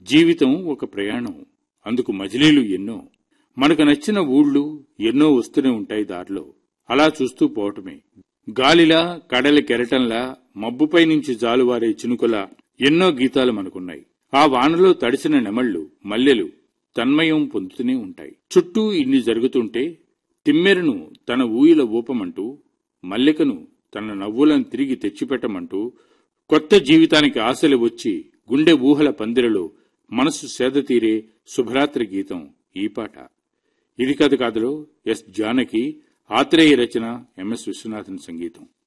జీవితం ఒక ప్రయాణం అందుకు మజిలీలు ఎన్నో మనకు నచ్చిన ఊళ్ళు ఎన్నో వస్తూనే ఉంటాయి దారిలో అలా చూస్తూ పోవటమే గాలిలా కడలి కెరటంలా మబ్బుపై నుంచి జాలువారే చినుకులా ఎన్నో గీతాలు మనకున్నాయి ఆ వానలో తడిసిన నెమళ్లు మల్లెలు తన్మయం పొందుతూనే ఉంటాయి చుట్టూ ఇన్ని జరుగుతుంటే తిమ్మెరను తన ఊయల ఊపమంటూ మల్లికను తన నవ్వులను తిరిగి తెచ్చిపెట్టమంటూ కొత్త జీవితానికి ఆశలు వచ్చి గుండె ఊహల పందిరలో మనసు సేద తీరే శుభరాత్రి గీతం ఈ పాట ఇది కథ కాదులో ఎస్ జానకి ఆత్రేయ రచన ఎంఎస్ విశ్వనాథన్ సంగీతం